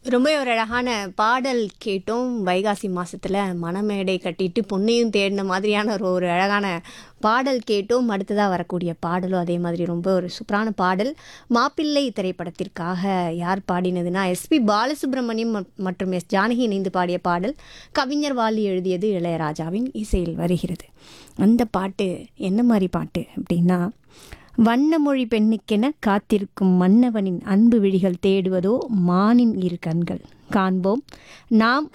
ரொம்ப ஒரு அழகான பாடல் கேட்டோம் வைகாசி மாசத்துல மணமேடை கட்டிட்டு பொண்ணையும் தேடின மாதிரியான ஒரு ஒரு அழகான பாடல் கேட்டோம் அடுத்ததாக வரக்கூடிய பாடலும் அதே மாதிரி ரொம்ப ஒரு சூப்பரான பாடல் மாப்பிள்ளை திரைப்படத்திற்காக யார் பாடினதுன்னா எஸ்பி பாலசுப்ரமணியம் ம- மற்றும் எஸ் ஜானகி இணைந்து பாடிய பாடல் கவிஞர் வாலி எழுதியது இளையராஜாவின் இசையில் வருகிறது அந்த பாட்டு என்ன மாதிரி பாட்டு அப்படின்னா வண்ணமொழி பெண்ணுக்கென காத்திருக்கும் மன்னவனின் அன்பு விழிகள் தேடுவதோ மானின் இரு கண்கள் காண்போம் நாம்